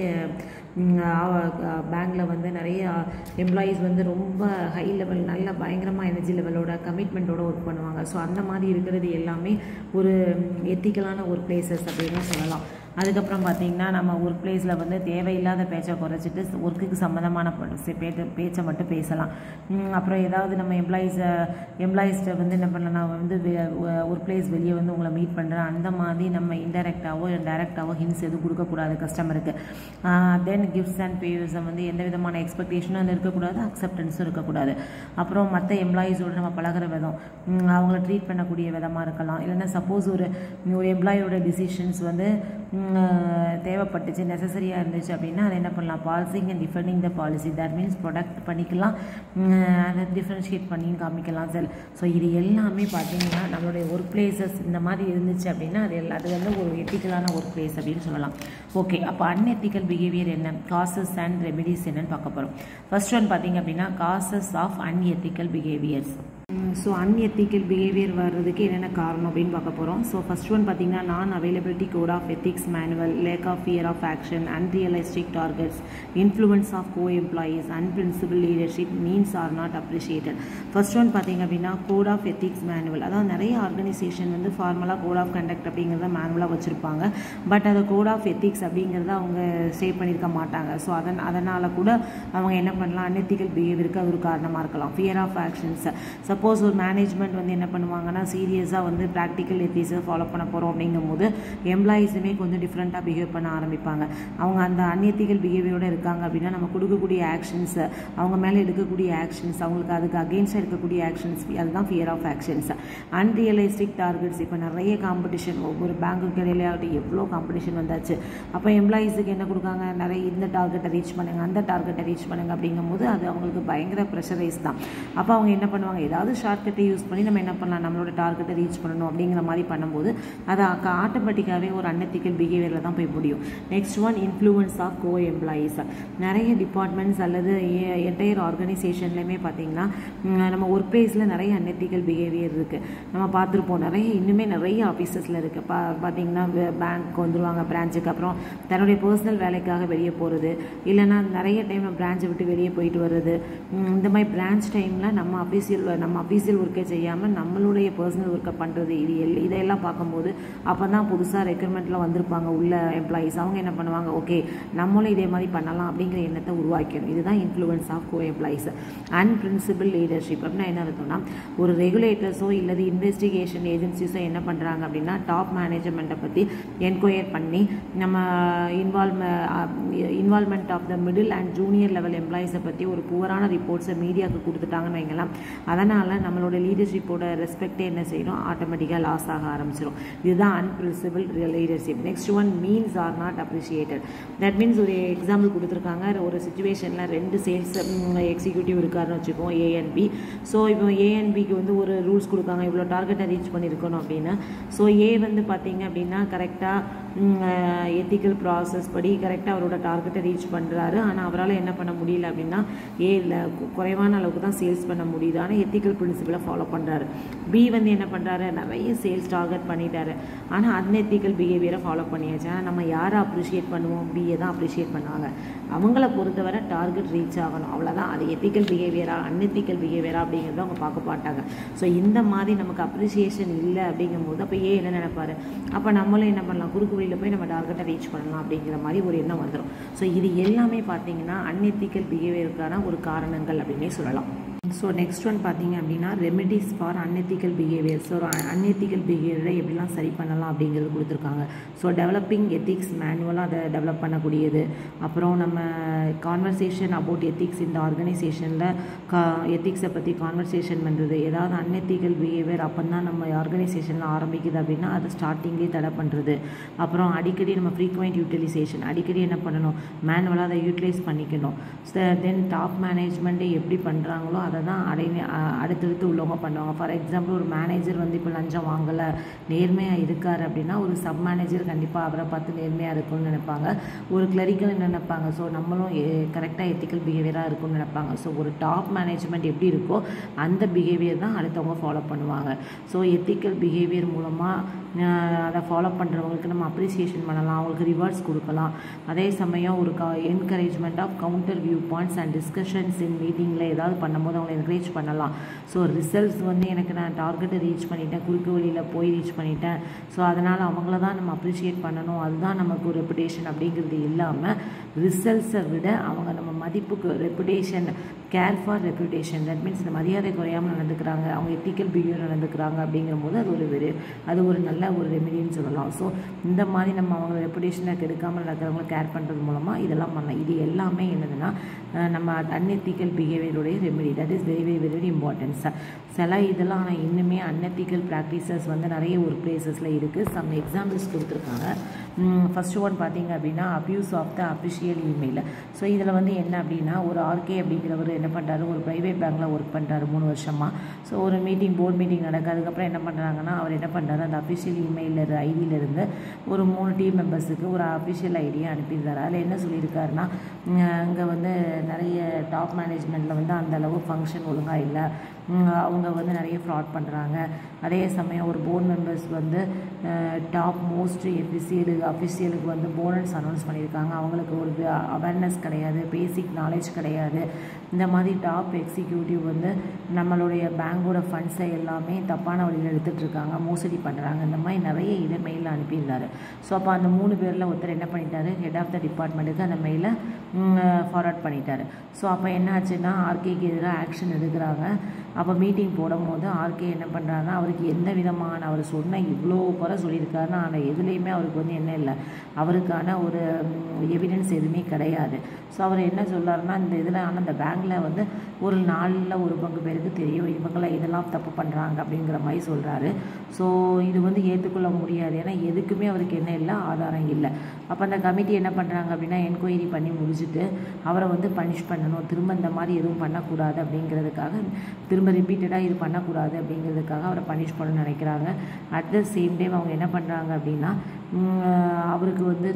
பேங்க்கில் வந்து நிறைய எம்ப்ளாயீஸ் வந்து ரொம்ப ஹை லெவல் நல்ல பயங்கரமாக எனர்ஜி லெவலோட கமிட்மெண்ட்டோட ஒர்க் பண்ணுவாங்க ஸோ அந்த மாதிரி இருக்கிறது எல்லாமே ஒரு எத்திக்கலான ஒரு பிளேசஸ் அப்படின்னு சொல்லலாம் அதுக்கப்புறம் பார்த்தீங்கன்னா நம்ம ஒர்க் பிளேஸில் வந்து தேவையில்லாத பேச்சை குறைச்சிட்டு ஒர்க்குக்கு சம்மந்தமான பேச்சை பேச்சை மட்டும் பேசலாம் உம், அப்புறம் ஏதாவது நம்ம எம்ப்ளாயீஸை எம்ப்ளாயீஸ்ட்டை வந்து என்ன பண்ணலாம் வந்து ஒர்க் பிளேஸ் வெளியே வந்து உங்களை மீட் பண்ணுறேன் அந்த மாதிரி நம்ம இன்டெரக்டாவோ டைரெக்டாவோ ஹின்ஸ் எதுவும் கொடுக்கக்கூடாது கஸ்டமருக்கு தென் கிஃப்ட்ஸ் அண்ட் பேஸை வந்து எந்த விதமான எக்ஸ்பெக்டேஷனும் அதில் இருக்கக்கூடாது அக்செப்டன்ஸும் இருக்கக்கூடாது அப்புறம் மற்ற எம்ப்ளாயீஸோடு நம்ம பழகுற விதம் உம், அவங்கள ட்ரீட் பண்ணக்கூடிய விதமாக இருக்கலாம் இல்லைன்னா சப்போஸ் ஒரு ஒரு எம்ப்ளாயோட டிசிஷன்ஸ் வந்து உம், தேவைப்பட்டுச்சு நெசசரியாக இருந்துச்சு அப்படின்னா அதை என்ன பண்ணலாம் policing and defending the policy that means protect பண்ணிக்கலாம் உம், அதை டிஃப்ரென்ஷியேட் பண்ணியும் காமிக்கலாம் சார் ஸோ இது எல்லாமே பார்த்தீங்கன்னா நம்மளுடைய ஒர்க் பிளேசஸ் இந்த மாதிரி இருந்துச்சு அப்படின்னா அது எல்லா அது வந்து ஒரு எத்திக்கலான ஒர்க் பிளேஸ் அப்படின்னு சொல்லலாம் ஓகே அப்போ அன்எத்திக்கல் பிஹேவியர் என்ன காசஸ் அண்ட் ரெமிடிஸ் என்னன்னு பார்க்க போகிறோம் ஃபர்ஸ்ட் ஒன் பார்த்தீங்க அப்படின்னா causes of unethical behaviours so unethical behaviour வர்றதுக்கு என்னென்ன காரணம் அப்படின்னு பார்க்க போகிறோம் ஸோ ஃபர்ஸ்ட் ஒன் பார்த்தீங்கன்னா non availability code of ethics manual lack of fear of action unrealistic targets influence of co employees unprincipled leadership means are not appreciated first one பார்த்தீங்க அப்படின்னா code of ethics manual அதாவது நிறைய organisation வந்து ஃபார்மலாக code of conduct அப்படிங்கிறத மேனுவலாக வச்சுருப்பாங்க but அதை code of ethics அப்படிங்கிறத அவங்க ஸ்டே பண்ணியிருக்க மாட்டாங்க ஸோ அதன் அதனால் கூட அவங்க என்ன பண்ணலாம் அன்எத்திக்கல் பிஹேவியருக்கு அது ஒரு காரணமாக இருக்கலாம் ஃபியர் ஆஃப் ஆக்ஷன்ஸ் சப்போஸ் ஒரு மேனேஜ்மெண்ட் வந்து என்ன பண்ணுவாங்கன்னா சீரியஸாக வந்து ப்ராக்டிக்கல் எத்திக்ஸை ஃபாலோ பண்ண போகிறோம் அப்படிங்கும்போது எம்ப்ளாயீஸுமே கொஞ்சம் டிஃப்ரெண்ட்டாக பிஹேவ் பண்ண ஆரம்பிப்பாங்க அவங்க அந்த அன்எத்திக்கல் பிஹேவியரோட இருக்காங்க அப்படின்னா நம்ம கொடுக்கக்கூடிய ஆக்ஷன்ஸ் அவங்க மேலே எடுக்கக்கூடிய ஆக்ஷன்ஸ் அவங்களுக்கு அதுக்கு அகெயின்ஸ்டாக இருக்கக்கூடிய ஆக்ஷன்ஸ் அதுதான் fear of actions unrealistic targets இப்போ நிறைய காம்படிஷன் ஒவ்வொரு பேங்குக்கு இடையிலையாகட்டும் எவ்வளோ காம்படிஷன் வந்தாச்சு அப்போ எம்ப்ளாயீஸுக்கு என்ன கொடுக்காங்க நிறைய இந்த டார்கெட்டை ரீச் பண்ணுங்க அந்த டார்கெட்டை ரீச் பண்ணுங்க அப்படிங்கும்போது அது அவங்களுக்கு பயங்கர ப்ரெஷரைஸ் தான் அப்போ அவங்க என்ன பண்ணுவாங்க ஏதாவது ஷார்ட்கட்டை யூஸ் பண்ணி நம்ம என்ன பண்ணலாம் நம்மளோட டார்கெட்டை ரீச் பண்ணணும் அப்படிங்கிற மாதிரி பண்ணும்போது அது ஆட்டோமேட்டிக்காகவே ஒரு அன்எத்திக்கல் பிஹேவியரில் தான் போய் முடியும் next one influence of co employees நிறைய டிபார்ட்மெண்ட்ஸ் அல்லது என்டையர் ஆர்கனைசேஷன்லையுமே பார்த்தீங்கன்னா ம், நம்ம ஒர்க் பிளேஸில் நிறைய அன்எத்திக்கல் பிஹேவியர் இருக்குது நம்ம பார்த்துருப்போம் நிறைய இன்னுமே நிறைய ஆஃபீஸஸில் இருக்குது பா பார்த்தீங்கன்னா பேங்க் வந்துருவாங்க பிரான்ச்சுக்கு அப்புறம் தன்னுடைய பர்சனல் வேலைக்காக வெளியே போகிறது இல்லைன்னா நிறைய டைம் பிரான்ச்சை விட்டு வெளியே போயிட்டு வர்றது ம், இந்த மாதிரி பிரான்ச் டைமில் நம்ம அஃபீஷியல் நம்ம அஃபீஸ் அஃபீஷியல் ஒர்க்கை செய்யாமல் நம்மளுடைய பர்சனல் ஒர்க்கை பண்ணுறது இது எல் இதையெல்லாம் பார்க்கும்போது அப்போ தான் புதுசாக ரெக்ரூட்மெண்ட்டில் வந்திருப்பாங்க உள்ள எம்ப்ளாயீஸ் அவங்க என்ன பண்ணுவாங்க ஓகே நம்மளும் இதே மாதிரி பண்ணலாம் அப்படிங்கிற எண்ணத்தை உருவாக்கணும் இதுதான் influence of co employees and principle leadership அப்படின்னா என்ன அர்த்தம்னா ஒரு ரெகுலேட்டர்ஸோ இல்லது இன்வெஸ்டிகேஷன் ஏஜென்சிஸோ என்ன பண்ணுறாங்க அப்படின்னா டாப் மேனேஜ்மெண்ட்டை பற்றி என்கொயர் பண்ணி நம்ம involve involvement of the middle and junior level எம்ப்ளாயீஸை பற்றி ஒரு புவரான ரிப்போர்ட்ஸை மீடியாவுக்கு கொடுத்துட்டாங்கன்னு வைங்கலாம் அதனால் நம்மளோட லீடர்ஷிப்போட ரெஸ்பெக்டே என்ன செய்யணும் ஆட்டோமேட்டிக்காக லாஸ் ஆக ஆரம்பிச்சிடும் இதுதான் unprincipled leadership next one means are not appreciated that means ஒரு எக்ஸாம்பிள் கொடுத்துருக்காங்க ஒரு சுச்சுவேஷனில் ரெண்டு சேல்ஸ் எக்ஸிக்யூட்டிவ் இருக்காருன்னு வச்சுக்கோம் ஏஎன்பி ஸோ இப்போ ஏஎன்பிக்கு வந்து ஒரு ரூல்ஸ் கொடுக்காங்க இவ்வளோ டார்கெட்டை ரீச் பண்ணியிருக்கணும் அப்படின்னு ஸோ ஏ வந்து பார்த்தீங்க அப்படின்னா கரெக்டாக எத்திக்கல் ப்ராசஸ் படி கரெக்டாக அவரோட டார்கெட்டை ரீச் பண்ணுறாரு ஆனால் அவரால் என்ன பண்ண முடியல அப்படின்னா ஏ இல்லை குறைவான அளவுக்கு தான் சேல்ஸ் பண்ண முடியுது ஆனால் எத்திக்கல் பிரின்சிபலை ஃபாலோ பண்ணுறாரு பி வந்து என்ன பண்ணுறாரு நிறைய சேல்ஸ் டார்கெட் பண்ணிட்டாரு ஆனால் அன்எத்திக்கல் பிஹேவியரை ஃபாலோ பண்ணியாச்சு ஆனால் நம்ம யாரை அப்ரிஷியேட் பண்ணுவோம் பிஏ தான் அப்ரிஷியேட் பண்ணுவாங்க அவங்கள பொறுத்தவரை டார்கெட் ரீச் ஆகணும் அவ்வளோதான் அது எத்திக்கல் பிஹேவியரா அன்எத்திக்கல் பிஹேவியரா அப்படிங்கிறத அவங்க பார்க்க மாட்டாங்க ஸோ இந்த மாதிரி நமக்கு அப்ரிசியேஷன் இல்லை அப்படிங்கும்போது அப்போ ஏன் என்ன நினைப்பாரு அப்போ நம்மளும் என்ன பண்ணலாம் குறுக்கு வழியில் போய் நம்ம டார்கெட்டை ரீச் பண்ணலாம் அப்படிங்கிற மாதிரி ஒரு எண்ணம் வந்துடும் ஸோ இது எல்லாமே பார்த்தீங்கன்னா அன்எத்திக்கல் பிஹேவியருக்கான ஒரு காரணங்கள் அப்படின்னே சொல்லலாம் ஸோ நெக்ஸ்ட் ஒன் பார்த்தீங்க அப்படின்னா remedies for unethical behaviour so unethical பிஹேவியரை எப்படிலாம் சரி பண்ணலாம் அப்படிங்கிறது கொடுத்துருக்காங்க ஸோ டெவலப்பிங் எத்திக்ஸ் மேனுவலாக அதை டெவலப் பண்ணக்கூடியது அப்புறம் நம்ம கான்வர்சேஷன் அபவுட் எத்திக்ஸ் இந்த ஆர்கனைசேஷனில் கா எத்திக்ஸை பற்றி கான்வர்சேஷன் பண்ணுறது ஏதாவது அன்எத்திக்கல் பிஹேவியர் அப்போ தான் நம்ம ஆர்கனைசேஷனில் ஆரம்பிக்குது அப்படின்னா அதை ஸ்டார்டிங்லேயே தடை பண்ணுறது அப்புறம் அடிக்கடி நம்ம ஃப்ரீக்வெண்ட் யூட்டிலைசேஷன் அடிக்கடி என்ன பண்ணணும் மேனுவலாக அதை யூட்டிலைஸ் பண்ணிக்கணும் தென் டாப் மேனேஜ்மெண்ட்டை எப்படி பண்ணுறாங்களோ அதை தான் அடை அடுத்தடுத்து உள்ளவங்க பண்ணுவாங்க ஃபார் எக்ஸாம்பிள் ஒரு மேனேஜர் வந்து இப்போ லஞ்சம் வாங்கலை நேர்மையாக இருக்கார் அப்படின்னா ஒரு சப் மேனேஜர் கண்டிப்பாக அவரை பார்த்து நேர்மையாக இருக்கும்னு நினைப்பாங்க ஒரு கிளரிக்கல் என்ன நினைப்பாங்க ஸோ நம்மளும் கரெக்டாக எத்திக்கல் பிஹேவியராக இருக்கும்னு நினைப்பாங்க ஸோ ஒரு டாப் மேனேஜ்மெண்ட் எப்படி இருக்கோ அந்த பிஹேவியர் தான் அடுத்தவங்க ஃபாலோ பண்ணுவாங்க ஸோ எத்திக்கல் பிஹேவியர் மூலமாக அதை ஃபாலோ பண்ணுறவங்களுக்கு நம்ம அப்ரிசியேஷன் பண்ணலாம் அவங்களுக்கு ரிவார்ட்ஸ் கொடுக்கலாம் அதே சமயம் ஒரு க encouragement of counter viewpoints and discussions in மீட்டிங்கில் ஏதாவது பண்ணும்போது அவங்களை என்கரேஜ் பண்ணலாம் ஸோ ரிசல்ட்ஸ் வந்து எனக்கு நான் டார்கெட்டை ரீச் பண்ணிட்டேன் குறுக்கு வழியில் போய் ரீச் பண்ணிட்டேன் ஸோ அதனால் அவங்கள தான் நம்ம அப்ரிஷியேட் பண்ணணும் அதுதான் நமக்கு ஒரு ரெப்புடேஷன் அப்படிங்கிறது இல்லாமல் ரிசல்ட்ஸை விட அவங்க நம்ம மதிப்புக்கு reputation care for reputation that means இந்த மரியாதை குறையாமல் நடந்துக்கிறாங்க அவங்க எத்திக்கல் பிஹேவியர் நடந்துக்கிறாங்க அப்படிங்கும்போது அது ஒரு வெறு அது ஒரு நல்ல ஒரு ரெமிடின்னு சொல்லலாம் ஸோ இந்த மாதிரி நம்ம அவங்க ரெப்புடேஷனை கெடுக்காமல் நடக்கிறவங்கள கேர் பண்ணுறது மூலமாக இதெல்லாம் பண்ணலாம் இது எல்லாமே என்னதுன்னா நம்ம அன்எத்திக்கல் பிஹேவியருடைய remedy that is very very very very importance சில இதெல்லாம் ஆனால் இன்னுமே அன்எத்திக்கல் ப்ராக்டிசஸ் வந்து நிறைய ஒர்க் பிளேசஸில் இருக்குது சம் எக்ஸாம்பிள்ஸ் கொடுத்துருக்காங்க ஃபஸ்ட் ஒன் பார்த்தீங்க அப்படின்னா abuse of the official email so இதில் வந்து என்ன அப்படின்னா ஒரு ஆர்கே அப்படிங்கிறவர் என்ன பண்ணுறாரு ஒரு ப்ரைவேட் பேங்க்கில் ஒர்க் பண்ணுறாரு மூணு வருஷமாக ஸோ ஒரு மீட்டிங் போர்ட் மீட்டிங் நடக்கு அதுக்கப்புறம் என்ன பண்ணுறாங்கன்னா அவர் என்ன பண்ணுறாரு அந்த அஃபிஷியல் இமெயிலில் ஐடியிலேருந்து ஒரு மூணு டீம் மெம்பர்ஸுக்கு ஒரு அஃபிஷியல் ஐடியை அனுப்பியிருந்தார் அதில் என்ன சொல்லியிருக்காருன்னா இங்கே வந்து நிறைய டாப் மேனேஜ்மெண்ட்டில் வந்து அந்த அளவு ஃபங்க்ஷன் ஒழுங்காக இல்லை அவங்க வந்து நிறைய ஃப்ராட் பண்ணுறாங்க அதே சமயம் ஒரு போர்ட் மெம்பர்ஸ் வந்து டாப் மோஸ்ட் எஃபிஷியலு அஃபிஷியலுக்கு வந்து போனஸ் அனௌன்ஸ் பண்ணியிருக்காங்க அவங்களுக்கு ஒரு அவேர்னஸ் கிடையாது பேசிக் நாலேஜ் கிடையாது இந்த மாதிரி டாப் எக்ஸிக்யூட்டிவ் வந்து நம்மளுடைய பேங்கோட ஃபண்ட்ஸை எல்லாமே தப்பான வழியில் எடுத்துகிட்டு இருக்காங்க மோசடி பண்ணுறாங்க இந்த மாதிரி நிறைய இதை மெயிலில் அனுப்பியிருந்தாரு ஸோ அப்போ அந்த மூணு பேரில் ஒருத்தர் என்ன பண்ணிட்டாரு ஹெட் ஆஃப் த டிபார்ட்மெண்ட்டுக்கு அந்த மெயிலை ஃபார்வர்ட் பண்ணிட்டாரு ஸோ அப்போ என்ன ஆச்சுன்னா ஆர்கேக்கு எதிராக ஆக்ஷன் எடுக்கிறாங்க அப்போ மீட்டிங் போடும்போது ஆர்கே என்ன பண்ணுறாருன்னா அவருக்கு எந்த விதமான அவர் சொன்ன இவ்வளோ குறை சொல்லியிருக்காருன்னா ஆனால் எதுலேயுமே அவருக்கு வந்து என்ன இல்லை அவருக்கான ஒரு எவிடன்ஸ் எதுவுமே கிடையாது ஸோ அவர் என்ன சொல்கிறாருன்னா இந்த இதில் ஆனால் இந்த பேங்கில் வந்து ஒரு நாளில் ஒரு பங்கு பேருக்கு தெரியும் இவங்கள இதெல்லாம் தப்பு பண்ணுறாங்க அப்படிங்கிற மாதிரி சொல்கிறாரு ஸோ இது வந்து ஏற்றுக்கொள்ள முடியாது ஏன்னா எதுக்குமே அவருக்கு என்ன இல்லை ஆதாரம் இல்லை அப்போ அந்த கமிட்டி என்ன பண்ணுறாங்க அப்படின்னா என்கொயரி பண்ணி முடிச்சுட்டு அவரை வந்து பனிஷ் பண்ணணும் திரும்ப இந்த மாதிரி எதுவும் பண்ணக்கூடாது அப்படிங்கிறதுக்காக திரும்ப ரிப்பீட்டடாக இது பண்ணக்கூடாது அப்படிங்கிறதுக்காக அவரை பனிஷ் பண்ணணும்னு நினைக்கிறாங்க அட் த சேம் டைம் அவங்க என்ன பண்ணுறாங்க அப்படின்னா அவருக்கு வந்து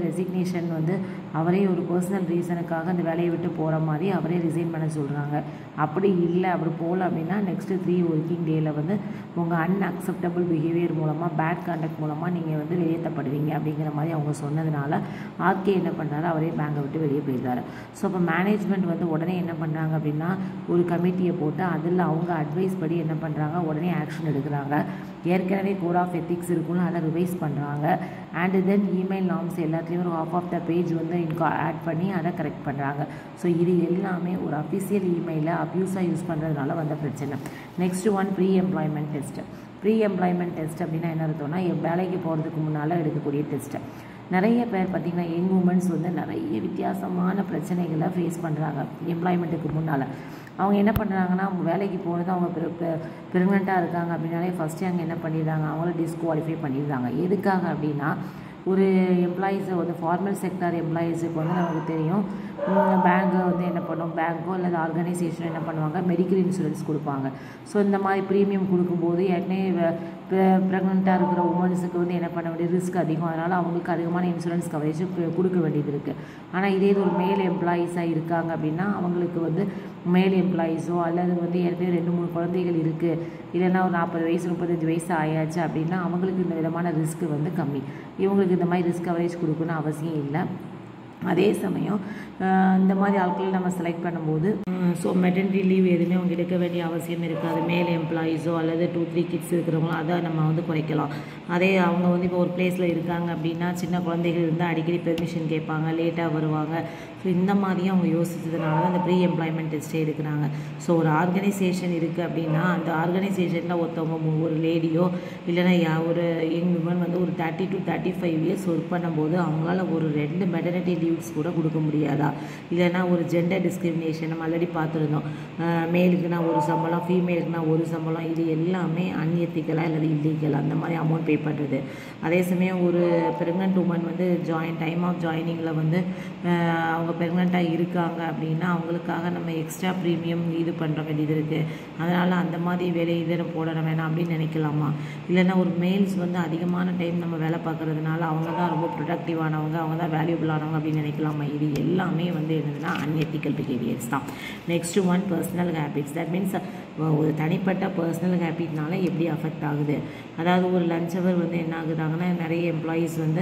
ரெசிக்னேஷன் வந்து அவரே ஒரு பர்சனல் ரீசனுக்காக அந்த வேலையை விட்டு போகிற மாதிரி அவரே ரிசைன் பண்ண சொல்கிறாங்க அப்படி இல்லை அப்படி போகல அப்படின்னா நெக்ஸ்ட்டு த்ரீ ஒர்க்கிங் டேயில் வந்து உங்கள் அன்அக்செப்டபிள் பிஹேவியர் மூலமாக பேட் கான்டக்ட் மூலமாக நீங்கள் வந்து வெளியேற்றப்படுவீங்க அப்படிங்கிற மாதிரி அவங்க சொன்னதுனால ஆர்கே என்ன பண்ணுறாரு அவரே பேங்கை விட்டு வெளியே போயிடுறாரு ஸோ இப்போ மேனேஜ்மெண்ட் வந்து உடனே என்ன பண்ணுறாங்க அப்படின்னா ஒரு கமிட்டியை போட்டு அதில் அவங்க அட்வைஸ் படி என்ன பண்ணுறாங்க உடனே ஆக்ஷன் எடுக்கிறாங்க ஏற்கனவே கோட் ஆஃப் எத்திக்ஸ் இருக்கும்னு அதை ரிவைஸ் பண்ணுறாங்க அண்ட் தென் இமெயில் நார்ம்ஸ் எல்லாத்துலேயும் ஒரு ஆஃப் ஆஃப் த பேஜ் வந்து இன்கா ஆட் பண்ணி அதை கரெக்ட் பண்ணுறாங்க ஸோ இது எல்லாமே ஒரு அஃபிஷியல் இமெயிலை அப்யூஸாக யூஸ் பண்ணுறதுனால வந்த பிரச்சனை next one pre employment test pre employment test அப்படின்னா என்ன அர்த்தம்னா என் வேலைக்கு போகிறதுக்கு முன்னால் எடுக்கக்கூடிய டெஸ்ட்டு நிறைய பேர் பார்த்திங்கன்னா யங் உமன்ஸ் வந்து நிறைய வித்தியாசமான பிரச்சனைகளை ஃபேஸ் பண்ணுறாங்க எம்ப்ளாய்மெண்ட்டுக்கு முன்னால் அவங்க என்ன பண்ணுறாங்கன்னா அவங்க வேலைக்கு போகிறது அவங்க ப்ரெக்னெண்ட்டாக இருக்காங்க அப்படின்னாலே ஃபஸ்ட்டு அங்கே என்ன பண்ணிடுறாங்க அவங்கள டிஸ்குவாலிஃபை பண்ணிடுறாங்க எதுக்காக அப்படின்னா ஒரு எம்ப்ளாயீஸை வந்து ஃபார்மல் செக்டார் எம்ப்ளாயீஸுக்கு வந்து நமக்கு தெரியும் பேங்க்கு வந்து என்ன பண்ணும் பேங்க்கோ அல்லது ஆர்கனைசேஷன் என்ன பண்ணுவாங்க மெடிக்கல் இன்சூரன்ஸ் கொடுப்பாங்க ஸோ இந்த மாதிரி ப்ரீமியம் கொடுக்கும்போது ஏற்கனவே ப்ரெக்னெண்ட்டாக இருக்கிற உமன்ஸுக்கு வந்து என்ன பண்ண வேண்டியது ரிஸ்க் அதிகம் அதனால் அவங்களுக்கு அதிகமான இன்சூரன்ஸ் கவரேஜ் கொடுக்க வேண்டியது இருக்குது ஆனால் இதே இது ஒரு மேல் எம்ப்ளாயீஸாக இருக்காங்க அப்படின்னா அவங்களுக்கு வந்து மேல் எம்ப்ளாயீஸோ அல்லது வந்து ஏற்கனவே ரெண்டு மூணு குழந்தைகள் இருக்குது இல்லைன்னா ஒரு நாற்பது வயசு முப்பத்தஞ்சு வயசு ஆயாச்சு அப்படின்னா அவங்களுக்கு இந்த விதமான ரிஸ்க் வந்து கம்மி இவங்களுக்கு இந்த மாதிரி ரிஸ்க் கவரேஜ் கொடுக்கணும்னு அவசியம் இல்லை அதே சமயம் இந்த மாதிரி ஆட்களை நம்ம செலக்ட் பண்ணும்போது ஸோ மெட்டர்னிட்டி லீவ் எதுவுமே அவங்க எடுக்க வேண்டிய அவசியம் இருக்காது மேல் எம்ப்ளாயீஸோ அல்லது டூ த்ரீ கிட்ஸ் இருக்கிறவங்களோ அதை நம்ம வந்து குறைக்கலாம் அதே அவங்க வந்து இப்போ ஒரு பிளேஸில் இருக்காங்க அப்படின்னா சின்ன குழந்தைகள் இருந்தால் அடிக்கடி பெர்மிஷன் கேட்பாங்க லேட்டாக வருவாங்க ஸோ இந்த மாதிரியும் அவங்க யோசிச்சதுனால தான் அந்த ப்ரீ எம்ப்ளாய்மெண்ட் டெஸ்ட்டே எடுக்கிறாங்க ஸோ ஒரு ஆர்கனைசேஷன் இருக்குது அப்படின்னா அந்த ஆர்கனைசேஷனில் ஒருத்தவங்க ஒரு லேடியோ இல்லைன்னா யா ஒரு யங் விமன் வந்து ஒரு thirty to thirty five years work பண்ணும்போது அவங்களால ஒரு ரெண்டு மெட்டர்னிட்டி லீவ்ஸ் கூட கொடுக்க முடியாதா இல்லைன்னா ஒரு ஜெண்டர் டிஸ்கிரிமினேஷன் நம்ம ஆல்ரெடி பார்த்துருந்தோம் மேலுக்குனா ஒரு சம்பளம் ஃபீமேலுக்குனா ஒரு சம்பளம் இது எல்லாமே அன்எத்திக்கலாக அல்லது இல்லீகல் அந்த மாதிரி அமௌண்ட் பே பண்ணுறது அதே சமயம் ஒரு ப்ரெக்னென்ட் உமன் வந்து ஜாயின் டைம் ஆஃப் ஜாயினிங்கில் வந்து அவங்க ப்ரெக்னெண்ட்டாக இருக்காங்க அப்படின்னா அவங்களுக்காக நம்ம எக்ஸ்ட்ரா ப்ரீமியம் இது பண்ணுற வேண்டியது இருக்குது அதனால் அந்த மாதிரி வேலை இதை போட வேணாம் அப்படின்னு நினைக்கலாமா இல்லைன்னா ஒரு மேல்ஸ் வந்து அதிகமான டைம் நம்ம வேலை பார்க்குறதுனால அவங்க தான் ரொம்ப ப்ரொடக்டிவானவங்க அவங்க தான் வேல்யூபிளானவங்க அப்படின்னு நினைக்கலாமா இது எல்லாமே வந்து என்னதுன்னா அன்எத்திக்கல் பிஹேவியர்ஸ் தான் next one personal habits that means ஒரு தனிப்பட்ட பர்சனல் ஹேபிட்னால எப்படி அஃபெக்ட் ஆகுது அதாவது ஒரு லஞ்ச் அவர் வந்து என்ன ஆகுதாங்கன்னா நிறைய எம்ப்ளாயீஸ் வந்து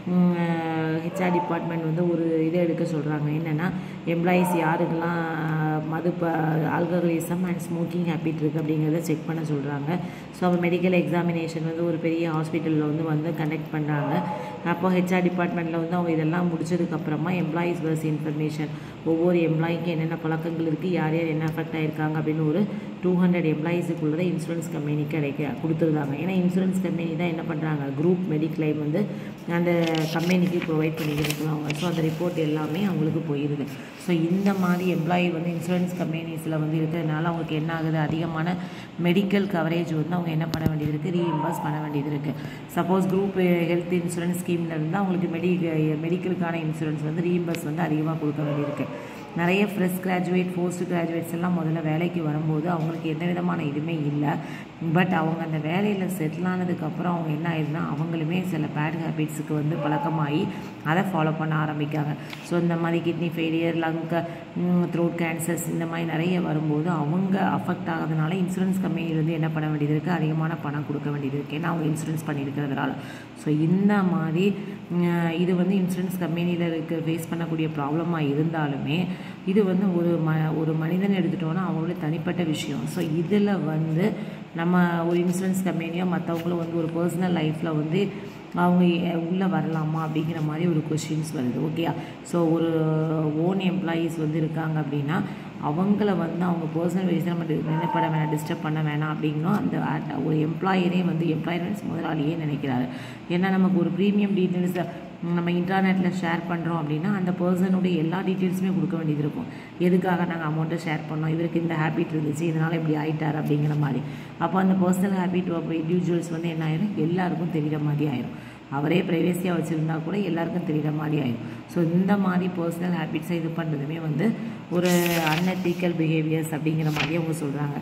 ஹெச்ஆர் டிபார்ட்மெண்ட் வந்து ஒரு இதை எடுக்க சொல்கிறாங்க என்னென்னா எம்ப்ளாயீஸ் யாருக்கெல்லாம் மது ப ஆல்கஹாலிசம் அண்ட் ஸ்மோக்கிங் ஹேபிட் இருக்குது அப்படிங்கிறத செக் பண்ண சொல்கிறாங்க ஸோ அப்போ மெடிக்கல் எக்ஸாமினேஷன் வந்து ஒரு பெரிய ஹாஸ்பிட்டலில் வந்து வந்து கண்டக்ட் பண்ணுறாங்க அப்போ ஹெச்ஆர் டிபார்ட்மெண்ட்டில் வந்து அவங்க இதெல்லாம் முடிச்சதுக்கப்புறமா எம்ப்ளாயீஸ் பஸ் இன்ஃபர்மேஷன் ஒவ்வொரு எம்ப்ளாய்க்கு என்னென்ன பழக்கங்கள் இருக்குது யார் யார் என்ன அஃபெக்ட் ஆகிருக்காங்க அப்படின்னு ஒரு டூ ஹண்ட்ரட் எம்ப்ளாயீஸுக்குள்ளதை இன்சூரன்ஸ் கம்பெனிக்கு கிடைக்க கொடுத்துருந்தாங்க ஏன்னா இன்சூரன்ஸ் கம்பெனி தான் என்ன பண்ணுறாங்க குரூப் மெடிக்ளைம் வந்து அந்த கம்பெனிக்கு ப்ரொவைட் பண்ணிக்கிறாங்க ஸோ அந்த ரிப்போர்ட் எல்லாமே அவங்களுக்கு போயிடுது ஸோ இந்த மாதிரி எம்ப்ளாயி வந்து இன்சூரன்ஸ் கம்பெனிஸில் வந்து இருக்கிறதுனால அவங்களுக்கு என்ன ஆகுது அதிகமான மெடிக்கல் கவரேஜ் வந்து அவங்க என்ன பண்ண வேண்டியது இருக்குது ரீஇம்பர்ஸ் பண்ண வேண்டியது இருக்குது சப்போஸ் குரூப் ஹெல்த் இன்சூரன்ஸ் ஸ்கீமில் இருந்தால் அவங்களுக்கு மெடி மெடிக்கலுக்கான இன்சூரன்ஸ் வந்து ரீஇம்பர்ஸ் வந்து அதிகமாக கொடுக்க வேண்டியிருக்கு நிறைய ஃப்ரெஷ் கிராஜுவேட் போஸ்ட் கிராஜுவேட்ஸ் எல்லாம் முதல்ல வேலைக்கு வரும்போது அவங்களுக்கு எந்த விதமான இதுவுமே இல்லை பட் அவங்க அந்த வேலையில் செட்டில் ஆனதுக்கப்புறம் அவங்க என்ன ஆயிடுதுன்னா அவங்களுமே சில பேட் ஹேபிட்ஸுக்கு வந்து பழக்கமாகி அதை ஃபாலோ பண்ண ஆரம்பிக்காங்க ஸோ இந்த மாதிரி kidney failure lung throat cancers இந்த மாதிரி நிறைய வரும்போது அவங்க அஃபெக்ட் ஆகிறதுனால இன்சூரன்ஸ் கம்பெனிலேருந்து என்ன பண்ண வேண்டியது இருக்குது அதிகமான பணம் கொடுக்க வேண்டியது இருக்குது ஏன்னா அவங்க இன்சூரன்ஸ் பண்ணியிருக்கிறதுனால ஸோ இந்த மாதிரி இது வந்து இன்சூரன்ஸ் கம்பெனியில் இருக்க ஃபேஸ் பண்ணக்கூடிய ப்ராப்ளமாக இருந்தாலுமே இது வந்து ஒரு ம ஒரு மனிதன் எடுத்துட்டோன்னா அவங்களோட தனிப்பட்ட விஷயம் ஸோ இதில் வந்து நம்ம ஒரு இன்சூரன்ஸ் கம்பெனியோ மற்றவங்களும் வந்து ஒரு பர்சனல் லைஃப்பில் வந்து அவங்க உள்ளே வரலாமா அப்படிங்கிற மாதிரி ஒரு கொஷின்ஸ் வருது ஓகேயா ஸோ ஒரு ஓன் எம்ப்ளாயீஸ் வந்து இருக்காங்க அப்படின்னா அவங்கள வந்து அவங்க பர்சனல் வைஸ் நம்ம நினைப்பட வேணாம் டிஸ்டர்ப் பண்ண வேணாம் அப்படின்னும் அந்த ஒரு எம்ப்ளாயரே வந்து எம்ப்ளாயர்ஸ் முதலாளியே நினைக்கிறாரு ஏன்னா நமக்கு ஒரு ப்ரீமியம் டீட்டெயில்ஸ் நம்ம இன்டர்நெட்டில் ஷேர் பண்ணுறோம் அப்படின்னா அந்த பர்சனுடைய எல்லா டீட்டெயில்ஸுமே கொடுக்க வேண்டியது இருக்கும் எதுக்காக நாங்கள் அமௌண்ட்டை ஷேர் பண்ணோம் இவருக்கு இந்த ஹேபிட் இருந்துச்சு இதனால் இப்படி ஆயிட்டார் அப்படிங்கிற மாதிரி அப்போ அந்த பர்சனல் ஹேபிட் இண்டிவிஜுவல்ஸ் வந்து என்ன ஆயிரும் எல்லாருக்கும் தெரிகிற மாதிரி ஆயிரும் அவரே ப்ரைவேசியாக வச்சுருந்தா கூட எல்லாருக்கும் தெரிகிற மாதிரி ஆயிடும் ஸோ இந்த மாதிரி பர்சனல் ஹேபிட்ஸை இது பண்ணுறதுமே வந்து ஒரு அன்எத்திக்கல் பிஹேவியர்ஸ் அப்படிங்கிற மாதிரி அவங்க சொல்கிறாங்க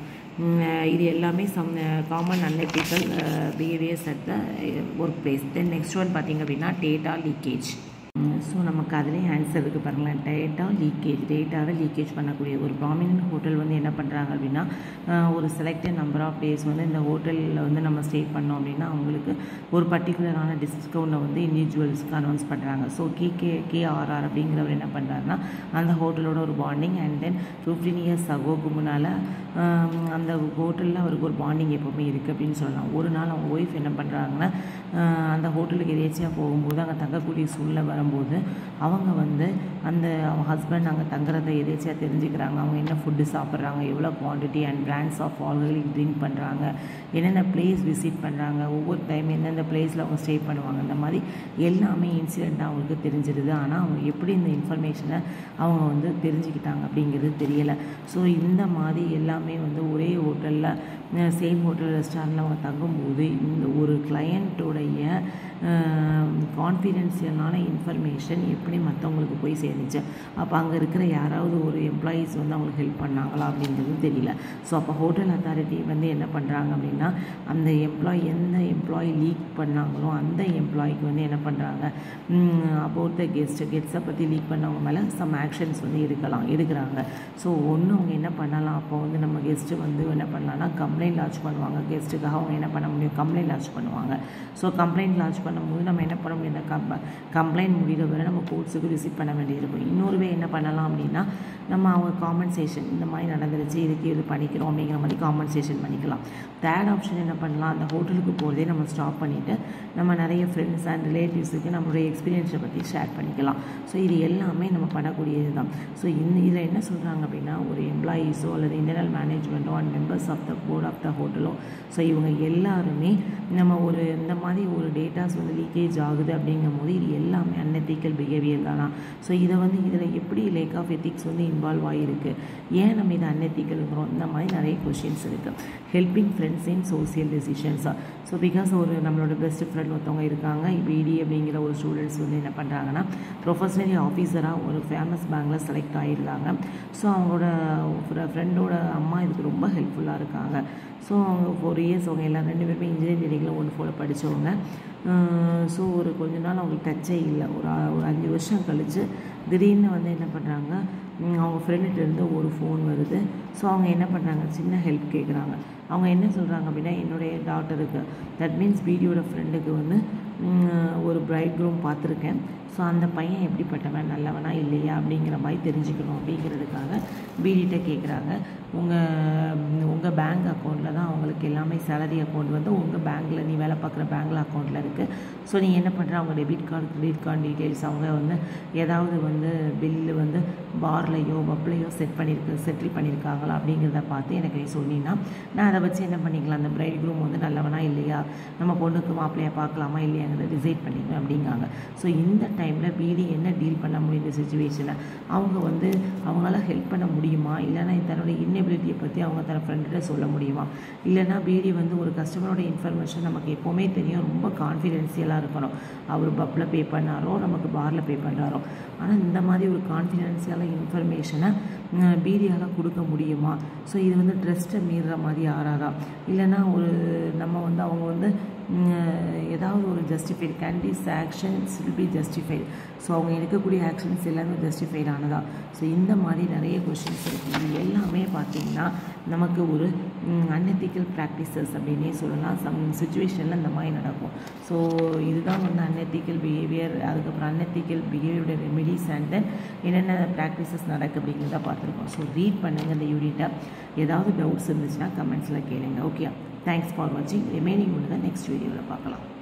இது எல்லாமே some common unethical behaviours at the workplace then next one பார்த்திங்க அப்படின்னா டேட்டா லீக்கேஜ் ஸோ நமக்கு அதுலேயே ஆன்சர் இருக்குது பாருங்களேன் டேட்டா லீக்கேஜ் டேட்டாவை லீக்கேஜ் பண்ணக்கூடிய ஒரு ப்ராமினன்ட் ஹோட்டல் வந்து என்ன பண்ணுறாங்க அப்படின்னா ஆஹ் ஒரு செலக்டட் நம்பர் ஆஃப் டேஸ் வந்து இந்த ஹோட்டலில் வந்து நம்ம ஸ்டே பண்ணோம் அப்படின்னா அவங்களுக்கு ஒரு பர்டிகுலரான டிஸ்கவுண்ட்டை வந்து இண்டிவிஜுவல்ஸ்க்கு அனௌன்ஸ் பண்ணுறாங்க ஸோ கேகே கேஆர்ஆர் அப்படிங்கிறவர் என்ன பண்ணுறாருன்னா அந்த ஹோட்டலோட ஒரு bonding and then fifteen years அகோக்கு முன்னால் அந்த ஹோட்டலில் அவருக்கு ஒரு பாண்டிங் எப்போவுமே இருக்குது அப்படின்னு சொல்லலாம் ஒரு நாள் அவங்க ஒய்ஃப் என்ன பண்ணுறாங்கன்னா அந்த ஹோட்டலுக்கு எதேச்சியாக போகும்போது அங்கே தங்கக்கூடிய சூழ்நிலை வரும்போது அவங்க வந்து அந்த அவங்க ஹஸ்பண்ட் அங்கே தங்குறதை எதேச்சியாக தெரிஞ்சுக்கிறாங்க அவங்க என்ன ஃபுட்டு சாப்பிட்றாங்க எவ்வளோ quantity and brands of alcoholic drink பண்ணுறாங்க என்னென்ன பிளேஸ் விசிட் பண்ணுறாங்க ஒவ்வொரு டைம் எந்தெந்த பிளேஸில் அவங்க ஸ்டே பண்ணுவாங்க இந்த மாதிரி எல்லாமே இன்சிடெண்ட்டாக அவங்களுக்கு தெரிஞ்சிடுது ஆனால் அவங்க எப்படி இந்த இன்ஃபர்மேஷனை அவங்க வந்து தெரிஞ்சுக்கிட்டாங்க அப்படிங்கிறது தெரியலை ஸோ இந்த மாதிரி எல்லாமே வந்து ஒரே ஹோட்டலில் சேம் ஹோட்டல் ரெஸ்டாரண்ட்டில் அவங்க தங்கும்போது இந்த ஒரு கிளையண்ட்டோடைய கான்ஃபிடென்ஷியலான இன்ஃபர்மேஷன் எப்படி மற்றவங்களுக்கு போய் சேர்ந்துச்சு அப்போ அங்கே இருக்கிற யாராவது ஒரு எம்ப்ளாயீஸ் வந்து அவங்களுக்கு ஹெல்ப் பண்ணாங்களா அப்படிங்கிறது தெரியல ஸோ அப்போ ஹோட்டல் அத்தாரிட்டி வந்து என்ன பண்ணுறாங்க அப்படின்னா அந்த எம்ப்ளாயி எந்த எம்ப்ளாயி லீக் பண்ணாங்களோ அந்த எம்ப்ளாய்க்கு வந்து என்ன பண்ணுறாங்க அபவுட் த கெஸ்ட்டு கெஸ்ட்டை பற்றி லீக் பண்ணவங்க மேலே சம் ஆக்ஷன்ஸ் வந்து எடுக்கலாம் எடுக்கிறாங்க ஸோ ஒன்று அவங்க என்ன பண்ணலாம் அப்போ வந்து நம்ம கெஸ்ட்டு வந்து என்ன பண்ணலாம்னா கம்ப்ளைண்ட் லான்ச் பண்ணுவாங்க கெஸ்ட்டுக்காக அவங்க என்ன பண்ண முடியும் கம்ப்ளைண்ட் லான்ச் பண்ணுவாங்க ஸோ கம்ப்ளைண்ட் லான்ச் பண்ணும்போது நம்ம என்ன பண்ண முடியும் இந்த கம் கம்ப்ளைண்ட் முடிகிற வரை நம்ம கோர்ட்ஸுக்கு ரிசீவ் பண்ண வேண்டியிருக்கும் இன்னொரு வே என்ன பண்ணலாம் அப்படின்னா நம்ம அவங்க காம்பன்சேஷன் இந்த மாதிரி நடந்துருச்சு இதுக்கு இது பண்ணிக்கிறோம் அப்படிங்கிற மாதிரி காம்பன்சேஷன் பண்ணிக்கலாம் தேர்ட் ஆப்ஷன் என்ன பண்ணலாம் அந்த ஹோட்டலுக்கு போகிறதே நம்ம ஸ்டாப் பண்ணிவிட்டு நம்ம நிறைய ஃப்ரெண்ட்ஸ் அண்ட் ரிலேட்டிவ்ஸுக்கு நம்மளுடைய எக்ஸ்பீரியன்ஸை பற்றி ஷேர் பண்ணிக்கலாம் ஸோ இது எல்லாமே நம்ம பண்ணக்கூடியது தான் ஸோ இந்த இதில் என்ன சொல்கிறாங்க அப்படின்னா ஒரு எம்ப்ளாயீஸோ அல்லது இன்டர்னல் மேனேஜ்மெண்ட்டோ and members of the board of the ஹோட்டலோ ஸோ இவங்க எல்லாருமே நம்ம ஒரு இந்த மாதிரி ஒரு டேட்டாஸ் வந்து லீக்கேஜ் ஆகுது அப்படிங்கும் போது இது எல்லாமே அன்எத்திக்கல் பிஹேவியர் தானா ஸோ இதை வந்து இதில் எப்படி லேக் ஆஃப் எத்திக்ஸ் வந்து இன்வால்வ் ஆகிருக்கு ஏன் நம்ம இதை அன்எத்திக்கல்ங்கிறோம் இந்த மாதிரி நிறைய கொஷின்ஸ் இருக்குது ஹெல்பிங் ஃப்ரெண்ட்ஸ் இன் சோசியல் டெசிஷன்ஸாக ஸோ பிகாஸ் ஒரு நம்மளோட பெஸ்ட் ஃப்ரெண்ட் ஒருத்தவங்க இருக்காங்க பிடி அப்படிங்கிற ஒரு ஸ்டூடெண்ட்ஸ் வந்து என்ன பண்ணுறாங்கன்னா ப்ரொஃபஷனலி ஆஃபீஸராக ஒரு ஃபேமஸ் பேங்கில் செலக்ட் ஆகியிருக்காங்க ஸோ அவங்களோட ஃப்ரெண்டோட அம்மா இதுக்கு ரொம்ப ஹெல்ப்ஃபுல்லாக இருக்காங்க ஸோ அவங்க ஃபோர் இயர்ஸ் அவங்க எல்லாம் ரெண்டு பேருமே இன்ஜினியரிங்கில் ஒன்று போல் படித்தவங்க ஸோ ஒரு கொஞ்ச நாள் அவங்களுக்கு டச்சே இல்லை ஒரு ஒரு அஞ்சு வருஷம் கழித்து திடீர்னு வந்து என்ன பண்ணுறாங்க அவங்க ஃப்ரெண்டுகிட்டேருந்து ஒரு ஃபோன் வருது ஸோ அவங்க என்ன பண்ணுறாங்க சின்ன ஹெல்ப் கேட்குறாங்க அவங்க என்ன சொல்கிறாங்க அப்படின்னா என்னுடைய டாக்டருக்கு தட் மீன்ஸ் பிடியோட ஃப்ரெண்டுக்கு வந்து ஒரு பிரைட் க்ரூம் பார்த்துருக்கேன் ஸோ அந்த பையன் எப்படிப்பட்டவன் நல்லவனா இல்லையா அப்படிங்கிற மாதிரி தெரிஞ்சுக்கணும் அப்படிங்கிறதுக்காக பிடிகிட்ட கேட்குறாங்க உங்கள் உங்கள் பேங்க் அக்கௌண்ட்டில் தான் அவங்களுக்கு எல்லாமே சேலரி அக்கௌண்ட் வந்து உங்கள் பேங்க்கில் நீ வேலை பார்க்குற பேங்க்கில் அக்கௌண்ட்டில் இருக்குது ஸோ நீ என்ன பண்ணுற அவங்க debit card credit card details அவங்க வந்து ஏதாவது வந்து பில்லு வந்து பார்லையோ பப்லையோ செட் பண்ணியிருக்கு செட்டில் பண்ணியிருக்காங்களா அப்படிங்கிறத பார்த்து எனக்கு நீ சொன்னீங்கன்னா நான் அதை வச்சு என்ன பண்ணிக்கலாம் அந்த பிரைட் க்ரூம் வந்து நல்லவனா இல்லையா நம்ம பொண்ணுக்கு மாப்பிள்ளையை பார்க்கலாமா இல்லையாங்கிறத டிசைட் பண்ணிக்கணும் அப்படிங்காங்க ஸோ இந்த டைமில் பிடி என்ன டீல் பண்ண முடியும் இந்த சுச்சுவேஷனை அவங்க வந்து அவங்களால ஹெல்ப் பண்ண முடியுமா இல்லைனா தன்னோட இன்னெபிலிட்டியை பற்றி அவங்க தன் ஃப்ரெண்ட்கிட்ட சொல்ல முடியுமா இல்லைனா பிடி வந்து ஒரு கஸ்டமரோட இன்ஃபர்மேஷன் நமக்கு எப்போவுமே தெரியும் ரொம்ப கான்ஃபிடென்ஷியலாக இருக்கணும் அவர் பப்பில் பே பண்ணாரோ நமக்கு பாரில் பே பண்ணுறாரோ ஆனால் இந்த மாதிரி ஒரு கான்ஃபிடென்ஷியலான இன்ஃபர்மேஷனை பிடியால் கொடுக்க முடியுமா ஸோ இது வந்து ட்ரெஸ்ட்டை மீறுற மாதிரி ஆறாரா இல்லைனா ஒரு நம்ம வந்து அவங்க வந்து ஏதாவது ஒரு ஜஸ்டிஃபைடு கேண்டிஸ் actions will be justified so அவங்க எடுக்கக்கூடிய ஆக்ஷன்ஸ் எல்லாமே ஜஸ்டிஃபைட் ஆனதா ஸோ இந்த மாதிரி நிறைய கொஷின்ஸ் இருக்குது இது எல்லாமே பார்த்திங்கன்னா நமக்கு ஒரு அன்எத்திக்கல் ப்ராக்டிசஸ் அப்படின்னே சொல்லலாம் சம் சுச்சுவேஷனில் இந்த மாதிரி நடக்கும் ஸோ இதுதான் வந்து அன்எத்திக்கல் பிஹேவியர் அதுக்கப்புறம் அன்எத்திக்கல் பிஹேவியரோட ரெமெடிஸ் அண்ட் தென் என்னென்ன ப்ராக்டிசஸ் நடக்கு அப்படிங்கிறத பார்த்துருக்கோம் ஸோ ரீட் பண்ணுங்கள் இந்த யூனிட்டை ஏதாவது டவுட்ஸ் இருந்துச்சுன்னா கமெண்ட்ஸில் கேளுங்க ஓகே தேங்க்ஸ் ஃபார் வாட்சிங் ரிமைனிங் ஒன்று தான் நெக்ஸ்ட் வீடியோவில் பார்க்கலாம்